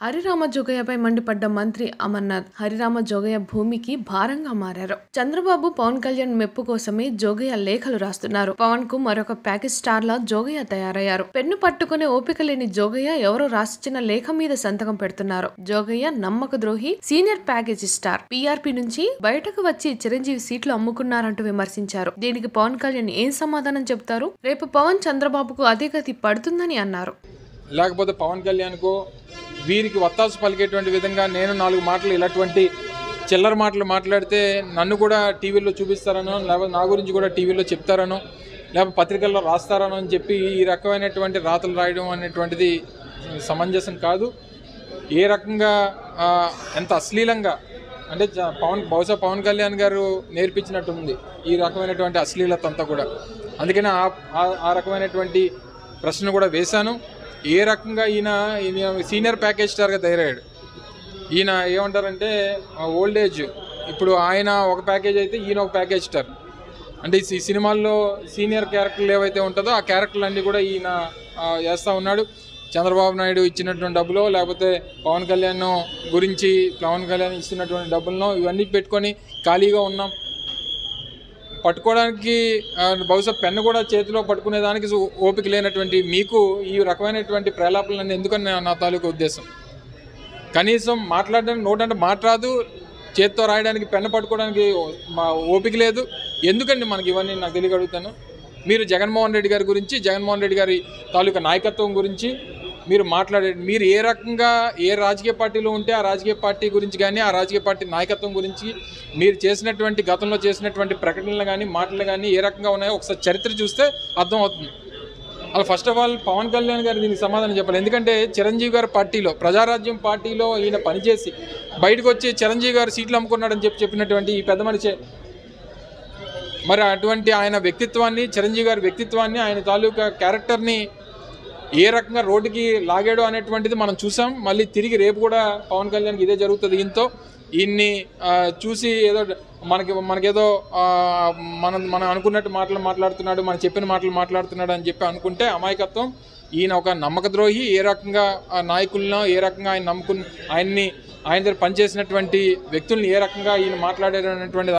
హరిరామ జోగయ్యపై మండిపడ్డ మంత్రి అమర్నాథ్ హరిరామ జోగయ్య భూమికి భారంగా మారారు చంద్రబాబు పవన్ కళ్యాణ్ మెప్పు కోసమే జోగయ్య లేఖలు రాస్తున్నారు పవన్ కు మరొక ప్యాకేజ్ స్టార్ లా జోగయ్య తయారయ్యారు పెన్ను పట్టుకునే ఓపిక లేని జోగయ్య ఎవరో రాసిచ్చిన లేఖ మీద సంతకం పెడుతున్నారు జోగయ్య నమ్మక ద్రోహి సీనియర్ ప్యాకేజ్ స్టార్ పీఆర్పీ నుంచి బయటకు వచ్చి చిరంజీవి సీట్లు అమ్ముకున్నారంటూ విమర్శించారు దీనికి పవన్ కళ్యాణ్ ఏం సమాధానం చెప్తారు రేపు పవన్ చంద్రబాబుకు అదే గతి పడుతుందని అన్నారు లేకపోతే పవన్ కళ్యాణ్కో వీరికి వత్తాసు పలికేటువంటి విధంగా నేను నాలుగు మాటలు ఇలాంటి చిల్లర మాటలు మాట్లాడితే నన్ను కూడా టీవీలో చూపిస్తారనో లేకపోతే నా గురించి కూడా టీవీలో చెప్తారనో లేకపోతే పత్రికల్లో రాస్తారనో అని చెప్పి ఈ రకమైనటువంటి రాతలు రాయడం అనేటువంటిది సమంజసం కాదు ఏ రకంగా ఆ, ఎంత అశ్లీలంగా అంటే జ- పవన్ బహుశా పవన్ కళ్యాణ్ గారు నేర్పించినట్టుంది ఈ రకమైనటువంటి అశ్లీలత అంతా కూడా అందుకని ఆ ఆ- ఆ రకమైనటువంటి ప్రశ్న కూడా వేశాను ఏ రకంగా ఈయన ఈయన సీనియర్ ప్యాకేజ్ స్టార్గా తయారయ్యాడు ఈయన ఏమంటారంటే ఓల్డ్ ఏజ్ ఇప్పుడు ఆయన ఒక ప్యాకేజ్ అయితే ఈయన ఒక ప్యాకేజ్ స్టార్ అంటే ఈ సినిమాల్లో సీనియర్ క్యారెక్టర్లు ఏవైతే ఉంటుందో ఆ క్యారెక్టర్లు అన్నీ కూడా ఈయన ఆ, చేస్తూ ఉన్నాడు చంద్రబాబు నాయుడు ఇచ్చినటువంటి డబ్బులో లేకపోతే పవన్ కళ్యాణ్ గురించి పవన్ కళ్యాణ్ ఇస్తున్నటువంటి డబ్బులను ఇవన్నీ పెట్టుకొని ఖాళీగా ఉన్నాం పట్టుకోవడానికి ఆ, బహుశా పెన్ను కూడా చేతిలో పట్టుకునేదానికి సు- ఓపిక లేనటువంటి మీకు ఈ రకమైనటువంటి ప్రేలాపనలు ఎందుకని నా- నా తాలూకు ఉద్దేశం కనీసం మాట్లాడడానికి నోట్ అంటే మాట్లాడదు చేత్తో రాయడానికి పెన్ను పట్టుకోవడానికి మా ఓపిక లేదు ఎందుకండి మనకి ఇవన్నీ నాకు తెలియగలుగుతాను మీరు జగన్మోహన్ రెడ్డి గారి గురించి జగన్మోహన్ రెడ్డి గారి తాలూకా నాయకత్వం గురించి మీరు మాట్లాడే మీరు ఏ రకంగా ఏ రాజకీయ పార్టీలో ఉంటే ఆ రాజకీయ పార్టీ గురించి కానీ ఆ రాజకీయ పార్టీ నాయకత్వం గురించి మీరు చేసినటువంటి గతంలో చేసినటువంటి ప్రకటనలు కానీ మాటలు కానీ ఏ రకంగా ఉన్నాయో ఒకసారి చరిత్ర చూస్తే అర్థం అవుతుంది అలా first of all Pawan Kalyan garu దీనికి సమాధానం చెప్పాలి ఎందుకంటే చిరంజీవి గారి పార్టీలో ప్రజారాజ్యం పార్టీలో ఈయన పనిచేసి బయటకు వచ్చి చిరంజీవి గారు సీట్లు అమ్ముకున్నాడని చెప్పి చెప్పినటువంటి ఈ పెద్ద మనిషే మరి అటువంటి ఆయన వ్యక్తిత్వాన్ని చిరంజీవి గారి వ్యక్తిత్వాన్ని ఆయన తాలూకా క్యారెక్టర్ని ఏ రకంగా రోడ్డుకి లాగాడు అనేటువంటిది మనం చూసాం మళ్ళీ తిరిగి రేపు కూడా పవన్ కళ్యాణ్కి ఇదే జరుగుతుంది ఈయనతో ఈయన్ని ఆ, చూసి ఏదో మనకి మనకేదో ఆ, మనం మనం అనుకున్నట్టు మాటలు మాట్లాడుతున్నాడు మనం చెప్పిన మాటలు మాట్లాడుతున్నాడు అని చెప్పి అనుకుంటే అమాయకత్వం ఈయన ఒక నమ్మక ద్రోహి ఏ రకంగా ఆ నాయకులను ఏ రకంగా ఆయన నమ్ముకుని ఆయన్ని ఆయన దగ్గర పనిచేసినటువంటి వ్యక్తుల్ని ఏ రకంగా ఈయన మాట్లాడారు అనేటువంటి